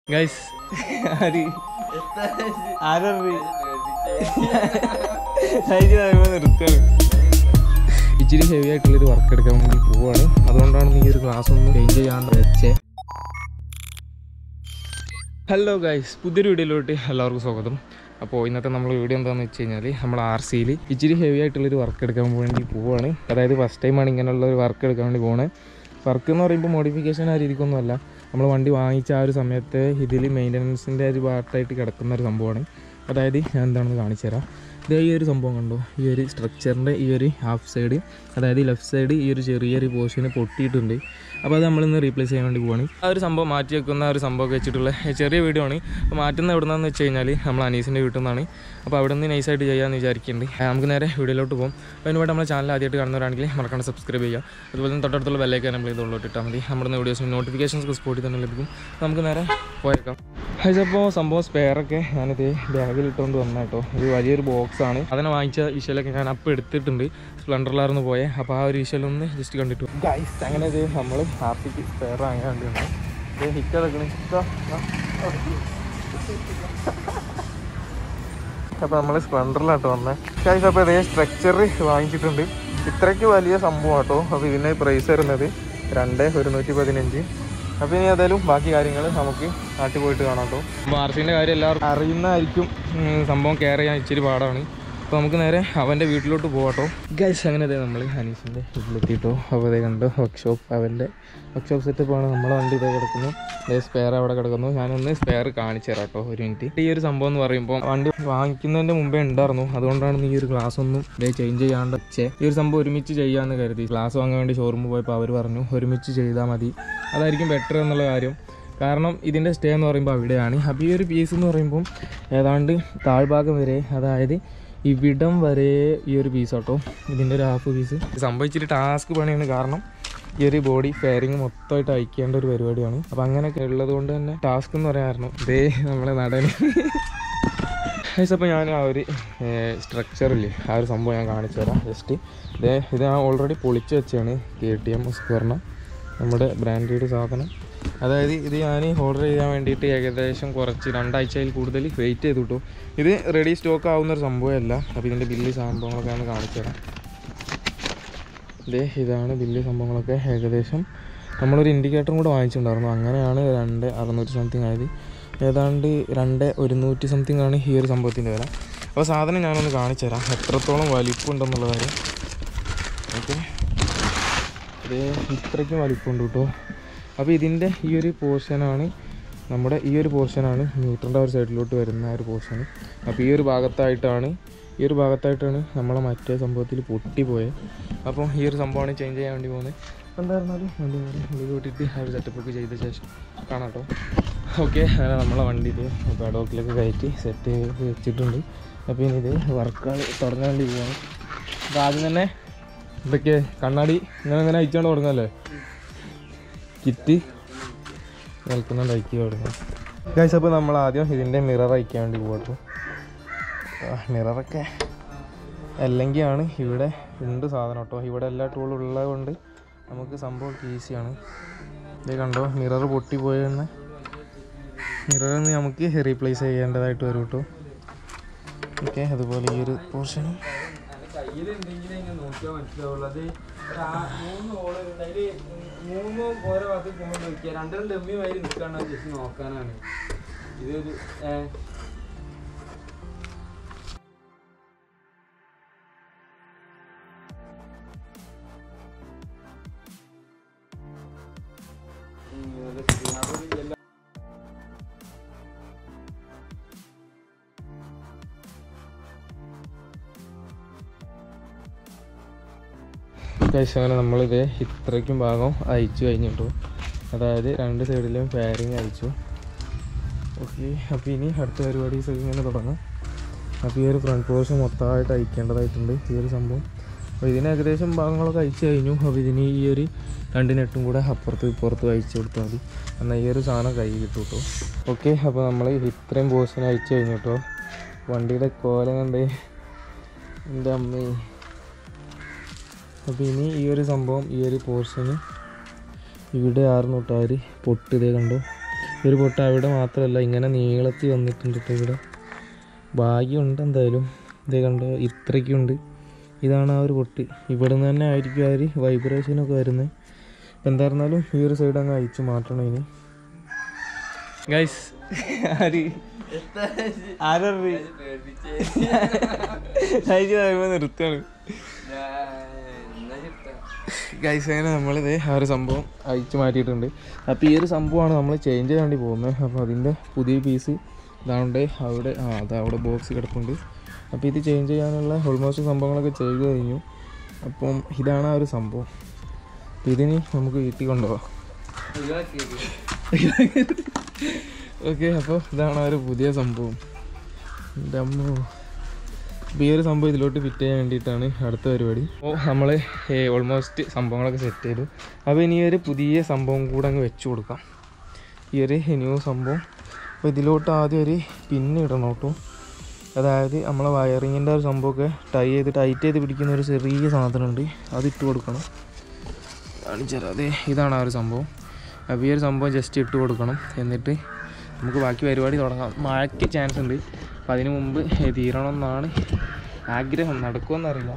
guys ആര് ആരറി നിർത്തുകയാണ് ഇച്ചിരി ഹെവി ആയിട്ടുള്ളൊരു വർക്ക് എടുക്കാൻ വേണ്ടി പോവാണ് അതുകൊണ്ടാണ് നീ ഒരു ക്ലാസ് ഒന്ന് ചേഞ്ച് ചെയ്യാണ്ട് വെച്ചേ ഹലോ ഗൈസ് പുതിയൊരു വീഡിയോയിലോട്ട് എല്ലാവർക്കും സ്വാഗതം അപ്പോൾ ഇന്നത്തെ നമ്മൾ വീഡിയോ എന്താണെന്ന് വെച്ച് കഴിഞ്ഞാൽ നമ്മൾ ആർ സിയിൽ ഇച്ചിരി ഹെവി ആയിട്ടുള്ളൊരു വർക്ക് എടുക്കാൻ വേണ്ടി പോവാണ് അതായത് ഫസ്റ്റ് ടൈമാണ് ഇങ്ങനെയുള്ള ഒരു വർക്ക് എടുക്കാൻ വേണ്ടി പോകണേ വർക്ക് എന്ന് പറയുമ്പോൾ മോഡിഫിക്കേഷൻ ആ രീതിക്കൊന്നുമല്ല നമ്മൾ വണ്ടി വാങ്ങിച്ച ആ ഒരു സമയത്ത് ഇതിൽ മെയിൻ്റനൻസിൻ്റെ ഒരു പാർട്ടായിട്ട് കിടക്കുന്ന ഒരു സംഭവമാണ് അതായത് ഞാൻ എന്താണെന്ന് കാണിച്ചു തരാം ഇതേ ഈ ഒരു സംഭവം കണ്ടോ ഈ ഒരു സ്ട്രക്ചറിൻ്റെ ഈ ഒരു ഹാഫ് സൈഡ് അതായത് ലെഫ്റ്റ് സൈഡ് ഈ ഒരു ചെറിയൊരു പോർഷന് പൊട്ടിയിട്ടുണ്ട് അപ്പോൾ അത് നമ്മളിന്ന് റീപ്ലേസ് ചെയ്യാൻ വേണ്ടി പോവാണ് ആ ഒരു സംഭവം മാറ്റി വെക്കുന്ന ഒരു സംഭവം വെച്ചിട്ടുള്ള ചെറിയ വീഡിയോ ആണ് അപ്പോൾ മാറ്റുന്ന എവിടെ നിന്നാന്ന് വെച്ച് കഴിഞ്ഞാൽ നമ്മൾ അനീസിൻ്റെ വീട്ടിൽ നിന്നാണ് അപ്പോൾ അവിടെ നിന്ന് നൈസായിട്ട് ചെയ്യാമെന്ന് വിചാരിക്കുന്നുണ്ട് ആ, നമുക്ക് നേരെ വീഡിയോയിലോട്ട് പോകും അപ്പോൾ അതിന് വേണ്ടി നമ്മുടെ ചാനൽ ആദ്യമായിട്ട് കാണുന്നവരാണെങ്കിൽ മറക്കാണ്ട് സബ്സ്ക്രൈബ് ചെയ്യുക അതുപോലെ തന്നെ തൊട്ടടുത്തുള്ള ബെല്ലൈക്കാൻ നമ്മൾ ഇതുള്ളോട്ട് ഇട്ടാൽ മതി നമ്മുടെ വീഡിയോസിന് നോട്ടിഫിക്കേഷൻസ് സ്പോട്ടിൽ തന്നെ ലഭിക്കും അപ്പോൾ നമുക്ക് നേരെ പോയേക്കാം അപ്പോൾ സംഭവം സ്പെയറൊക്കെ ഞാനിത് ബാഗിൽ ഇട്ടുകൊണ്ട് വന്ന കേട്ടോ ഇത് വലിയൊരു ബോക്സാണ് അതിനെ വാങ്ങിച്ച വിഷലൊക്കെ ഞാൻ അപ്പം എടുത്തിട്ടുണ്ട് സ്പ്ലെൻഡറിലായിരുന്നു പോയെ അപ്പോൾ ആ ഒരു വിഷലൊന്ന് ജസ്റ്റ് കണ്ടിട്ടു ഗൈസ് അങ്ങനെ ഇത് നമ്മൾ ഹാപ്പിക്ക് സ്പെയർ വാങ്ങാൻ വേണ്ടി വന്നു ഇത് ഹിറ്റ് എടുക്കണേ അപ്പോൾ നമ്മൾ സ്പ്ലെൻഡറിലാട്ടോ വന്നത് ഗൈസ് അപ്പോൾ ഇതേ സ്ട്രക്ചർ വാങ്ങിച്ചിട്ടുണ്ട് ഇത്രയ്ക്ക് വലിയ സംഭവം കേട്ടോ അപ്പോൾ ഇതിന് പ്രൈസ് വരുന്നത് രണ്ട് ഒരുന്നൂറ്റി പതിനഞ്ച് അപ്പോൾ ഇനി ഏതായാലും ബാക്കി കാര്യങ്ങൾ നമുക്ക് നാട്ടിൽ പോയിട്ട് കാണാം കേട്ടോ അപ്പോൾ ആർസിൻ്റെ കാര്യം എല്ലാവർക്കും അറിയുന്നതായിരിക്കും ഉം, സംഭവം കെയർ ചെയ്യാൻ ഇച്ചിരി പാടാണ് അപ്പോൾ നമുക്ക് നേരെ അവൻ്റെ വീട്ടിലോട്ട് പോകാട്ടോ ഗൈസ് അങ്ങനെ അതെ നമ്മൾ ഹനീസിൻ്റെ വീട്ടിലെത്തിയിട്ടോ അപ്പോൾ അതേ കണ്ടു വർക്ക്ഷോപ്പ് അവൻ്റെ വർക്ക്ഷോപ്പ് സെറ്റപ്പാണ് നമ്മളെ വണ്ടി ഇതേ കിടക്കുന്നു അതേ സ്പെയർ അവിടെ കിടക്കുന്നു ഞാനൊന്ന് സ്പെയർ കാണിച്ചു തരാം കേട്ടോ ഒരു മിനിറ്റ് ഈ ഒരു സംഭവം എന്ന് പറയുമ്പോൾ വണ്ടി വാങ്ങിക്കുന്നതിൻ്റെ മുമ്പേ ഉണ്ടായിരുന്നു അതുകൊണ്ടാണ് ഈ ഒരു ഗ്ലാസ് ഒന്നും ഇതേ ചേഞ്ച് ചെയ്യാണ്ട് വെച്ചേ ഈ ഒരു സംഭവം ഒരുമിച്ച് ചെയ്യാമെന്ന് കരുതി ഗ്ലാസ് വാങ്ങാൻ വേണ്ടി ഷോറൂമിൽ പോയപ്പോൾ അവർ പറഞ്ഞു ഒരുമിച്ച് ചെയ്താൽ മതി അതായിരിക്കും ബെറ്റർ എന്നുള്ള കാര്യം കാരണം ഇതിൻ്റെ സ്റ്റേ എന്ന് പറയുമ്പോൾ അവിടെയാണ് അപ്പോൾ ഈ ഒരു പീസ് എന്ന് പറയുമ്പോൾ ഏതാണ്ട് താഴ്ഭാഗം വരെ അതായത് ഇവിടം വരെ ഈ ഒരു പീസ് കേട്ടോ ഇതിൻ്റെ ഒരു ഹാഫ് പീസ് സംഭവിച്ചിട്ട് ടാസ്ക് പണിയാണ് കാരണം ഈ ഒരു ബോഡി ഫെയറിങ് മൊത്തമായിട്ട് അയക്കേണ്ട ഒരു പരിപാടിയാണ് അപ്പം അങ്ങനെയൊക്കെ ഉള്ളത് കൊണ്ട് തന്നെ ടാസ്ക് എന്ന് പറയാമായിരുന്നു ഇതേ നമ്മളെ നടന് അപ്പോൾ ഞാൻ ആ ഒരു സ്ട്രക്ചറില്ലേ ആ ഒരു സംഭവം ഞാൻ കാണിച്ചു തരാം ജസ്റ്റ് ഇതേ ഇത് ഞാൻ ഓൾറെഡി പൊളിച്ച് വെച്ചാണ് കെ ടി എം സ്ക്വറിന് നമ്മുടെ ബ്രാൻഡഡ് സാധനം അതായത് ഇത് ഞാൻ ഓർഡർ ചെയ്യാൻ വേണ്ടിയിട്ട് ഏകദേശം കുറച്ച് രണ്ടാഴ്ചയിൽ കൂടുതൽ വെയിറ്റ് ചെയ്തു കിട്ടും ഇത് റെഡി സ്റ്റോക്ക് ആവുന്ന ഒരു സംഭവമല്ല അപ്പോൾ ഇതിൻ്റെ ബില്ല് സംഭവങ്ങളൊക്കെ ഞാൻ കാണിച്ചു തരാം ഇതേ ഇതാണ് ബില്ല് സംഭവങ്ങളൊക്കെ ഏകദേശം നമ്മളൊരു ഇൻഡിക്കേറ്ററും കൂടെ വാങ്ങിച്ചിട്ടുണ്ടായിരുന്നു അങ്ങനെയാണ് രണ്ട് അറുന്നൂറ്റി സംതിങ് ആയത് ഏതാണ്ട് രണ്ട് ഒരുന്നൂറ്റി സംതിങ് ആണ് ഈ ഒരു സംഭവത്തിൻ്റെ വില അപ്പോൾ സാധനം ഞാനൊന്ന് കാണിച്ചു തരാം എത്രത്തോളം വലിപ്പമുണ്ടെന്നുള്ള കാര്യം ഓക്കെ ഇത് ഇത്രയ്ക്കും വലിപ്പമുണ്ട് കേട്ടോ അപ്പോൾ ഇതിൻ്റെ ഈ ഒരു പോർഷനാണ് നമ്മുടെ ഈ ഒരു പോർഷനാണ് മീറ്ററിൻ്റെ ഒരു സൈഡിലോട്ട് വരുന്ന ആ ഒരു പോർഷൻ അപ്പോൾ ഈ ഒരു ഭാഗത്തായിട്ടാണ് ഈ ഒരു ഭാഗത്തായിട്ടാണ് നമ്മളെ മറ്റേ സംഭവത്തിൽ പൊട്ടിപ്പോയത് അപ്പോൾ ഈ ഒരു സംഭവമാണ് ചേഞ്ച് ചെയ്യാൻ വേണ്ടി പോകുന്നത് എന്തായിരുന്നാലും വണ്ടി നേരെ ഉള്ളിൽ കൂട്ടിയിട്ട് ആ ഒരു സെറ്റപ്പൊക്കെ ചെയ്ത ശേഷം കാണാം കേട്ടോ ഓക്കെ അങ്ങനെ നമ്മളെ വണ്ടി ഇത് പെഡോക്കിലൊക്കെ കയറ്റി സെറ്റ് ചെയ്ത് വെച്ചിട്ടുണ്ട് അപ്പോൾ ഇനി ഇത് വർക്കുകൾ തുടങ്ങാൻ വേണ്ടി പോവാണ് അപ്പോൾ ആദ്യം തന്നെ ഇതൊക്കെ കണ്ണാടി ഇങ്ങനെ ഇങ്ങനെ അയച്ചുകൊണ്ട് തുടങ്ങല്ലേ കിറ്റ് നിൽക്കുന്നുണ്ട് അയക്കുക തുടങ്ങാം ഗൈസ് അപ്പോൾ നമ്മൾ ആദ്യം ഇതിൻ്റെ മിറർ അയക്കാൻ വേണ്ടി പോകട്ടു മിററൊക്കെ അല്ലെങ്കിൽ ആണ് ഇവിടെ ഉണ്ട് സാധനം കേട്ടോ ഇവിടെ എല്ലാ ടൂളും ഉള്ളത് കൊണ്ട് നമുക്ക് സംഭവം ഈസിയാണ് ഇത് കണ്ടോ മിറർ പൊട്ടിപ്പോയെന്ന് മിററിൽ നമുക്ക് റീപ്ലേസ് ചെയ്യേണ്ടതായിട്ട് വരും കേട്ടോ ഓക്കെ അതുപോലെ ഈ ഒരു പോർഷനും കയ്യിലുണ്ടെങ്കിലേ ഇങ്ങനെ നോക്കിയാൽ മനസ്സിലാവുള്ളൂ അത് ആ മൂന്ന് ഓള് അതില് മൂന്ന് ഓരോ അത് കൊണ്ട് നോക്കിയാൽ രണ്ടും ഡമ്മി മാതിരി നിൽക്കാണ് ജസ്റ്റ് നോക്കാനാണ് ഇതൊരു ഏഹ് ഗൈസ് അങ്ങനെ നമ്മളിത് ഇത്രയ്ക്കും ഭാഗം അയച്ചു കഴിഞ്ഞിട്ടു അതായത് രണ്ട് സൈഡിലും ഫയറിങ് അയച്ചു ഓക്കെ അപ്പോൾ ഇനി അടുത്ത പരിപാടീസ് ഒക്കെ ഇങ്ങനെ തുടങ്ങാം അപ്പോൾ ഈ ഒരു ഫ്രണ്ട് പോർഷൻ മൊത്തമായിട്ട് അയക്കേണ്ടതായിട്ടുണ്ട് ഈ ഒരു സംഭവം അപ്പോൾ ഇതിന് ഏകദേശം ഭാഗങ്ങളൊക്കെ അയച്ചു കഴിഞ്ഞു അപ്പോൾ ഇതിന് ഈ ഒരു രണ്ട് നെട്ടും കൂടെ അപ്പുറത്ത് ഇപ്പുറത്ത് അയച്ചു കൊടുത്താൽ മതി എന്നാൽ ഈ ഒരു സാധനം കൈ കിട്ടും കേട്ടോ ഓക്കെ അപ്പോൾ നമ്മൾ ഇത്രയും പോർഷൻ അയച്ചു കഴിഞ്ഞു കേട്ടോ വണ്ടിയുടെ കോലം കണ്ടേ എൻ്റെ അമ്മേ അപ്പോൾ ഇനി ഈ ഒരു സംഭവം ഈ ഒരു പോർഷന് ഇവിടെ ആറ് നൂട്ടാര് പൊട്ട് ഇതേ കണ്ടു ഒരു പൊട്ട് അവിടെ മാത്രമല്ല ഇങ്ങനെ നീളത്തിൽ വന്നിട്ടുണ്ട് ട്ടോ ഇവിടെ ഭാഗ്യമുണ്ട് എന്തായാലും ഇതേ കണ്ടോ ഇത്രയ്ക്കുണ്ട് ഇതാണ് ആ ഒരു പൊട്ട് ഇവിടെ നിന്ന് തന്നെ ആയിരിക്കും ആ ഒരു വൈബ്രേഷനൊക്കെ വരുന്നത് എന്താ പറഞ്ഞാലും ഈ ഒരു സൈഡ് അങ്ങ് അയച്ചു മാറ്റണം ഇനി ഗൈസ് ആര് ആരറി നിർത്തുകയാണ് ഗൈസ് അങ്ങനെ നമ്മളിത് ആ ഒരു സംഭവം അയച്ചു മാറ്റിയിട്ടുണ്ട് അപ്പോൾ ഈ ഒരു സംഭവമാണ് നമ്മൾ ചേഞ്ച് ചെയ്യാൻ വേണ്ടി പോകുന്നത് അപ്പോൾ അതിൻ്റെ പുതിയ പീസ് ഇതാണ്ട് അവിടെ ആ അത് അവിടെ ബോക്സ് കിടപ്പുണ്ട് അപ്പോൾ ഇത് ചേഞ്ച് ചെയ്യാനുള്ള ഓൾമോസ്റ്റ് സംഭവങ്ങളൊക്കെ ചെയ്തു കഴിഞ്ഞു അപ്പം ഇതാണ് ആ ഒരു സംഭവം അപ്പോൾ ഇതിനി നമുക്ക് വീട്ടിൽ കൊണ്ടുപോകാം ഓക്കെ അപ്പോൾ ഇതാണ് ആ ഒരു പുതിയ സംഭവം എൻ്റെ അമ്മോ അപ്പോൾ ഈ ഒരു സംഭവം ഇതിലോട്ട് ഫിറ്റ് ചെയ്യാൻ വേണ്ടിയിട്ടാണ് അടുത്ത പരിപാടി അപ്പോൾ നമ്മൾ ഓൾമോസ്റ്റ് സംഭവങ്ങളൊക്കെ സെറ്റ് ചെയ്തു അപ്പോൾ ഇനി ഒരു പുതിയ സംഭവം കൂടെ അങ്ങ് വെച്ച് കൊടുക്കാം ഈ ഒരു ന്യൂ സംഭവം അപ്പോൾ ഇതിലോട്ട് ആദ്യം ഒരു പിന്ന് ഇടണം കേട്ടോ അതായത് നമ്മളെ വയറിങ്ങിൻ്റെ ഒരു സംഭവമൊക്കെ ടൈ ചെയ്ത് ടൈറ്റ് ചെയ്ത് പിടിക്കുന്ന ഒരു ചെറിയ സാധനമുണ്ട് അത് ഇട്ട് കൊടുക്കണം കാണിച്ചുതരാം അതെ ഇതാണ് ആ ഒരു സംഭവം അപ്പോൾ ഈ ഒരു സംഭവം ജസ്റ്റ് ഇട്ട് കൊടുക്കണം എന്നിട്ട് നമുക്ക് ബാക്കി പരിപാടി തുടങ്ങാം മഴയ്ക്ക് ചാൻസ് ഉണ്ട് അപ്പം അതിന് മുമ്പ് തീരണം എന്നാണ് ആഗ്രഹം നടക്കുമെന്നറിയില്ല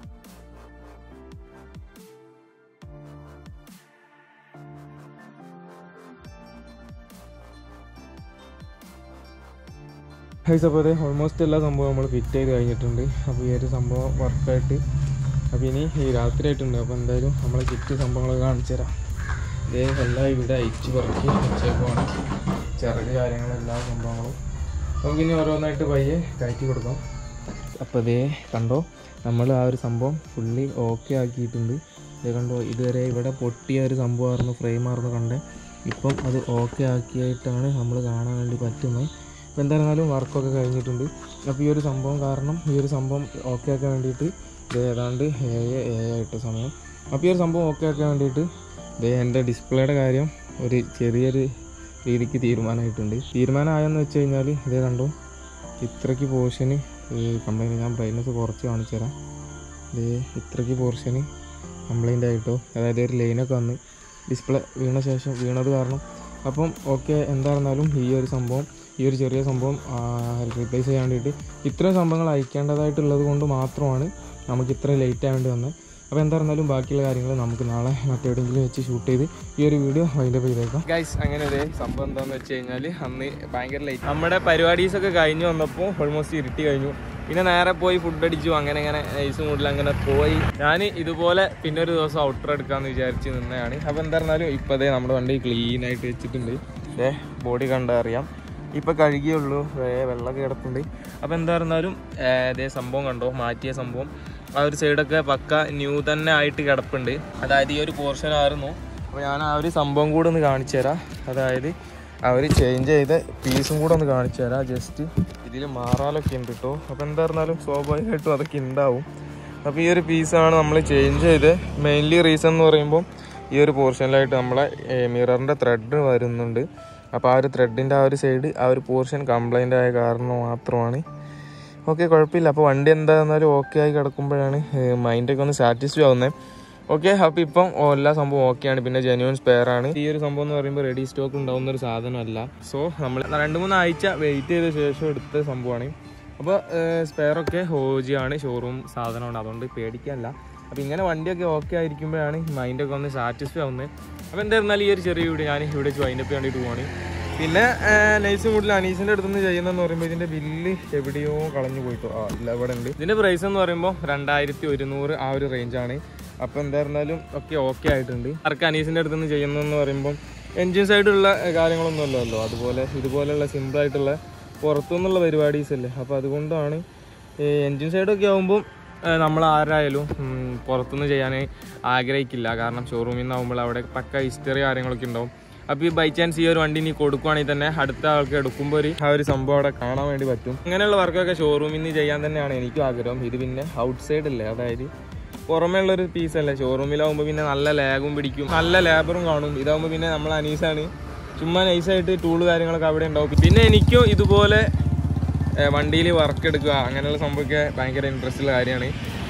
ഹൈസ് അപ്പോൾ അതെ ഓൾമോസ്റ്റ് എല്ലാ സംഭവവും നമ്മൾ ഫിറ്റ് ചെയ്ത് കഴിഞ്ഞിട്ടുണ്ട് അപ്പോൾ ഈ ഒരു സംഭവം വർക്കായിട്ട് അപ്പോൾ ഇനി ഈ രാത്രി ആയിട്ടുണ്ട് അപ്പോൾ എന്തായാലും നമ്മളെ കിറ്റ് സംഭവങ്ങളൊക്കെ കാണിച്ചു തരാം ഇതേ എല്ലാം ഇവിടെ അയച്ച് പറക്കി വെച്ചേക്കുവാണ് ചിറക് കാര്യങ്ങളെല്ലാ സംഭവങ്ങളും നമുക്ക് ഇനി ഓരോന്നായിട്ട് പയ്യെ കയറ്റി കൊടുക്കാം അപ്പോൾ ഇതേ കണ്ടോ നമ്മൾ ആ ഒരു സംഭവം ഫുള്ളി ഓക്കെ ആക്കിയിട്ടുണ്ട് ഇത് കണ്ടോ ഇതുവരെ ഇവിടെ പൊട്ടിയ ഒരു സംഭവമായിരുന്നു ഫ്രെയിമായിരുന്നു കണ്ടേ ഇപ്പം അത് ഓക്കെ ആക്കിയായിട്ടാണ് നമ്മൾ കാണാൻ വേണ്ടി പറ്റുന്നത് അപ്പോൾ എന്തായിരുന്നാലും വർക്കൊക്കെ കഴിഞ്ഞിട്ടുണ്ട് അപ്പോൾ ഈ ഒരു സംഭവം കാരണം ഈ ഒരു സംഭവം ഓക്കെ ആക്കാൻ വേണ്ടിയിട്ട് ഇത് ഏതാണ്ട് ഏഴ് ഏഴായിട്ട് സമയം അപ്പോൾ ഈ ഒരു സംഭവം ഓക്കെ ആക്കാൻ വേണ്ടിയിട്ട് ഇത് എൻ്റെ ഡിസ്പ്ലേയുടെ കാര്യം ഒരു ചെറിയൊരു രീതിക്ക് തീരുമാനമായിട്ടുണ്ട് തീരുമാനമായെന്ന് വെച്ച് കഴിഞ്ഞാൽ ഇതേ കണ്ടോ ഇത്രയ്ക്ക് പോർഷന് കംപ്ലൈൻറ്റ് ഞാൻ ബ്രൈറ്റ്നസ് കുറച്ച് കാണിച്ചു തരാം ഇത് ഇത്രയ്ക്ക് പോർഷന് കംപ്ലൈൻ്റ് ആയിട്ടോ അതായത് ഒരു ലൈനൊക്കെ വന്ന് ഡിസ്പ്ലേ വീണ ശേഷം വീണത് കാരണം അപ്പം ഓക്കെ എന്തായിരുന്നാലും ഈ ഒരു സംഭവം ഈ ഒരു ചെറിയ സംഭവം റീപ്ലേസ് ചെയ്യാൻ വേണ്ടിയിട്ട് ഇത്രയും സംഭവങ്ങൾ അയക്കേണ്ടതായിട്ടുള്ളത് കൊണ്ട് മാത്രമാണ് നമുക്ക് ഇത്ര ലേറ്റ് ആവേണ്ടി വന്നത് അപ്പോൾ എന്തായിരുന്നാലും ബാക്കിയുള്ള കാര്യങ്ങൾ നമുക്ക് നാളെ മറ്റെവിടെയെങ്കിലും വെച്ച് ഷൂട്ട് ചെയ്ത് ഈ ഒരു വീഡിയോ അതിൻ്റെ ചെയ്തേക്കാം ഗൈസ് അങ്ങനെ ഒരു സംഭവം എന്താണെന്ന് വെച്ച് കഴിഞ്ഞാൽ അന്ന് ഭയങ്കര ലേറ്റ് നമ്മുടെ പരിപാടീസ് ഒക്കെ കഴിഞ്ഞ് വന്നപ്പോൾ ഓൾമോസ്റ്റ് ഇരുട്ടി കഴിഞ്ഞു പിന്നെ നേരെ പോയി ഫുഡ് അടിച്ചു അങ്ങനെ അങ്ങനെ നൈസ് മൂഡിൽ അങ്ങനെ പോയി ഞാൻ ഇതുപോലെ പിന്നെ ഒരു ദിവസം ഔട്ടർ എടുക്കാമെന്ന് വിചാരിച്ച് നിന്നതാണ് അപ്പോൾ എന്തായിരുന്നാലും ഇപ്പോൾ അതേ നമ്മുടെ വണ്ടി ക്ലീൻ ആയിട്ട് വെച്ചിട്ടുണ്ട് ഏ ബോഡി കണ്ടാൽ അറിയാം ഇപ്പം കഴുകിയുള്ളൂ വെള്ളമൊക്കെ കിടപ്പുണ്ട് അപ്പോൾ എന്തായിരുന്നാലും ഇതേ സംഭവം കണ്ടോ മാറ്റിയ സംഭവം ആ ഒരു സൈഡൊക്കെ പക്ക ന്യൂ തന്നെ ആയിട്ട് കിടപ്പുണ്ട് അതായത് ഈ ഒരു പോർഷൻ ആയിരുന്നു അപ്പോൾ ഞാൻ ആ ഒരു സംഭവം കൂടെ ഒന്ന് കാണിച്ചു തരാം അതായത് അവർ ചേഞ്ച് ചെയ്ത പീസും കൂടെ ഒന്ന് കാണിച്ചു തരാം ജസ്റ്റ് ഇതിൽ മാറാലൊക്കെ ഉണ്ട് കേട്ടോ അപ്പോൾ എന്തായിരുന്നാലും സ്വാഭാവികമായിട്ടും അതൊക്കെ ഉണ്ടാവും അപ്പോൾ ഈ ഒരു പീസാണ് നമ്മൾ ചേഞ്ച് ചെയ്ത് മെയിൻലി റീസൺ എന്ന് പറയുമ്പോൾ ഈ ഒരു പോർഷനിലായിട്ട് നമ്മളെ മിററിൻ്റെ ത്രെഡ് വരുന്നുണ്ട് അപ്പോൾ ആ ഒരു ത്രെഡിൻ്റെ ആ ഒരു സൈഡ് ആ ഒരു പോർഷൻ കംപ്ലൈൻ്റ് ആയ കാരണം മാത്രമാണ് ഓക്കെ കുഴപ്പമില്ല അപ്പോൾ വണ്ടി എന്തായിരുന്നാലും ഓക്കെ ആയി കിടക്കുമ്പോഴാണ് മൈൻഡൊക്കെ ഒന്ന് സാറ്റിസ്ഫൈ ആവുന്നത് ഓക്കെ അപ്പോൾ ഇപ്പം എല്ലാ സംഭവം ഓക്കെയാണ് പിന്നെ ജെന്യൂൻ സ്പെയർ ആണ് ഈ ഒരു സംഭവം എന്ന് പറയുമ്പോൾ റെഡി സ്റ്റോക്ക് ഉണ്ടാവുന്ന ഒരു സാധനമല്ല സോ നമ്മൾ രണ്ട് മൂന്ന് ആഴ്ച വെയിറ്റ് ചെയ്ത ശേഷം എടുത്ത സംഭവമാണ് അപ്പോൾ സ്പെയറൊക്കെ ഹോജിയാണ് ഷോറൂം സാധനമാണ് അതുകൊണ്ട് പേടിക്കാനില്ല അപ്പോൾ ഇങ്ങനെ വണ്ടിയൊക്കെ ഓക്കെ ആയിരിക്കുമ്പോഴാണ് മൈൻഡൊക്കെ ഒന്ന് സാറ്റിസ്ഫൈ ആവുന്നത് അപ്പോൾ എന്തായിരുന്നാലും ഈ ഒരു ചെറിയ വീഡിയോ ഞാൻ ഇവിടെ വെച്ച് വൈൻഡപ്പ് വേണ്ടിയിട്ട് പോവാണ് പിന്നെ നൈസ് കൂടുതൽ അനീസിൻ്റെ അടുത്തുനിന്ന് ചെയ്യുന്നതെന്ന് പറയുമ്പോൾ ഇതിൻ്റെ ബില്ല് എവിടെയോ കളഞ്ഞു പോയിട്ടോ ആ ഇല്ല ഇവിടെ ഉണ്ട് ഇതിൻ്റെ പ്രൈസ് എന്ന് പറയുമ്പോൾ രണ്ടായിരത്തി ഒരുന്നൂറ് ആ ഒരു റേഞ്ചാണ് അപ്പോൾ എന്തായിരുന്നാലും ഒക്കെ ഓക്കെ ആയിട്ടുണ്ട് ആർക്ക് അനീസിൻ്റെ അടുത്തുനിന്ന് ചെയ്യുന്നതെന്ന് പറയുമ്പോൾ എൻജിൻ സൈഡുള്ള കാര്യങ്ങളൊന്നും അല്ലല്ലോ അതുപോലെ ഇതുപോലെയുള്ള സിമ്പിളായിട്ടുള്ള പുറത്തുനിന്നുള്ള പരിപാടീസ് അല്ലേ അപ്പോൾ അതുകൊണ്ടാണ് എൻജിൻ സൈഡൊക്കെ ആകുമ്പോൾ നമ്മൾ ആരായാലും ഉം, പുറത്തുനിന്ന് ചെയ്യാൻ ആഗ്രഹിക്കില്ല കാരണം ഷോറൂമിൽ നിന്നാകുമ്പോൾ അവിടെ പക്ക ഹിസ്റ്ററി കാര്യങ്ങളൊക്കെ ഉണ്ടാവും അപ്പോൾ ഈ ബൈ ചാൻസ് ഈ ഒരു വണ്ടി നീ കൊടുക്കുവാണെങ്കിൽ തന്നെ അടുത്ത ആൾക്ക് എടുക്കുമ്പോൾ ഒരു ആ ഒരു സംഭവം അവിടെ കാണാൻ വേണ്ടി പറ്റും അങ്ങനെയുള്ള വർക്കൊക്കെ ഷോറൂമിൽ നിന്ന് ചെയ്യാൻ തന്നെയാണ് എനിക്കും ആഗ്രഹം ഇത് പിന്നെ ഔട്ട് സൈഡ് അല്ലേ അതായത് പുറമേ ഉള്ളൊരു പീസ് അല്ലേ ഷോറൂമിലാവുമ്പോൾ പിന്നെ നല്ല ലാഗും പിടിക്കും നല്ല ലേബറും കാണും ഇതാകുമ്പോൾ പിന്നെ നമ്മൾ അനീസാണ് ചുമ്മാ നൈസായിട്ട് ടൂള് കാര്യങ്ങളൊക്കെ അവിടെ ഉണ്ടാവും പിന്നെ എനിക്കും ഇതുപോലെ വണ്ടിയിൽ വർക്ക് എടുക്കുക അങ്ങനെയുള്ള സംഭവമൊക്കെ ഭയങ്കര ഇൻട്രസ്റ്റ് ഉള്ള കാര്യമാണ്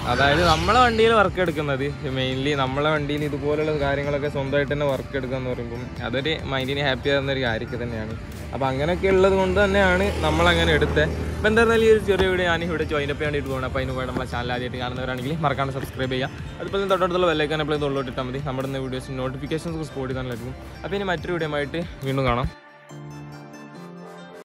അതായത് നമ്മളെ വണ്ടിയിൽ വർക്ക് എടുക്കുന്നത് മെയിൻലി നമ്മളെ വണ്ടിയിൽ ഇതുപോലുള്ള കാര്യങ്ങളൊക്കെ സ്വന്തമായിട്ട് തന്നെ വർക്ക് എടുക്കുക എന്ന് പറയുമ്പോൾ അതൊരു മൈൻഡിന് ഹാപ്പി ആകുന്ന ഒരു കാര്യമൊക്കെ തന്നെയാണ് അപ്പോൾ അങ്ങനെയൊക്കെ ഉള്ളത് കൊണ്ട് തന്നെയാണ് നമ്മളങ്ങനെ എടുത്തത് അപ്പോൾ എന്തായിരുന്നാലും ഈ ഒരു ചെറിയ വീഡിയോ ഞാൻ ഇവിടെ ജോയിൻ അപ്പ് വേണ്ടിയിട്ട് പോകണം അപ്പോൾ അതിന് പോയി നമ്മളെ ചാനൽ ആദ്യമായിട്ട് കാണുന്നവരാണെങ്കിൽ മറക്കാണ്ട് സബ്സ്ക്രൈബ് ചെയ്യുക അതുപോലെ തന്നെ തൊട്ടടുത്തുള്ള വെല്ലൈക്കാൻ എപ്പോഴും തൊള്ളോട്ടിട്ടാൽ മതി നമ്മുടെ വീഡിയോസ് നോട്ടിഫിക്കേഷൻസ് സ്പോട്ട് ചെയ്താൽ ലഭിക്കും അപ്പോൾ ഇനി മറ്റൊരു വീഡിയോ ആയിട്ട് വീണ്ടും കാണാം